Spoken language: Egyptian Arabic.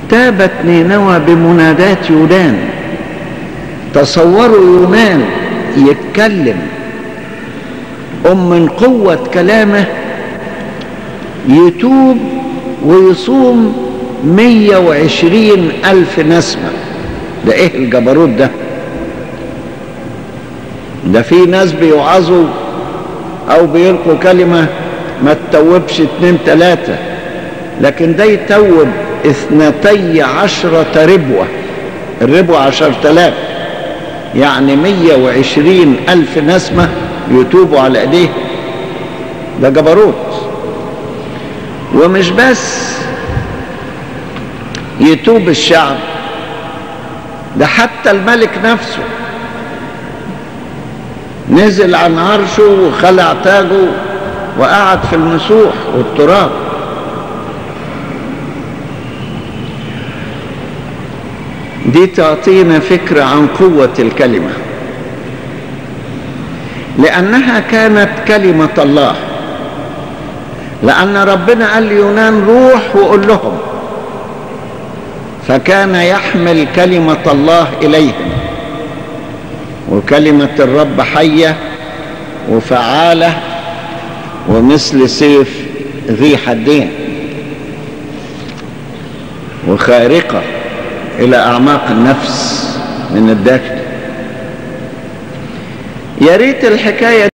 تابت نينوى بمنادات يونان تصوروا يونان يتكلم أم من قوة كلامه يتوب ويصوم مية وعشرين ألف نسمة ده إيه الجبروت ده ده في ناس بيوعظوا أو بيلقوا كلمة ما تتوبش اتنين تلاتة لكن ده يتوب اثنتي عشرة ربوة الربوة عشر تلاف يعني مية وعشرين ألف نسمة يتوبوا على ايديه ده جبروت ومش بس يتوب الشعب ده حتى الملك نفسه نزل عن عرشه وخلع تاجه وقعد في المسوح والتراب دي تعطينا فكرة عن قوة الكلمة لأنها كانت كلمة الله لأن ربنا قال ليونان روح وقول لهم فكان يحمل كلمة الله إليهم وكلمة الرب حية وفعالة ومثل سيف ذي حدين وخارقة إلى أعماق النفس من الداخل يا ريت الحكاية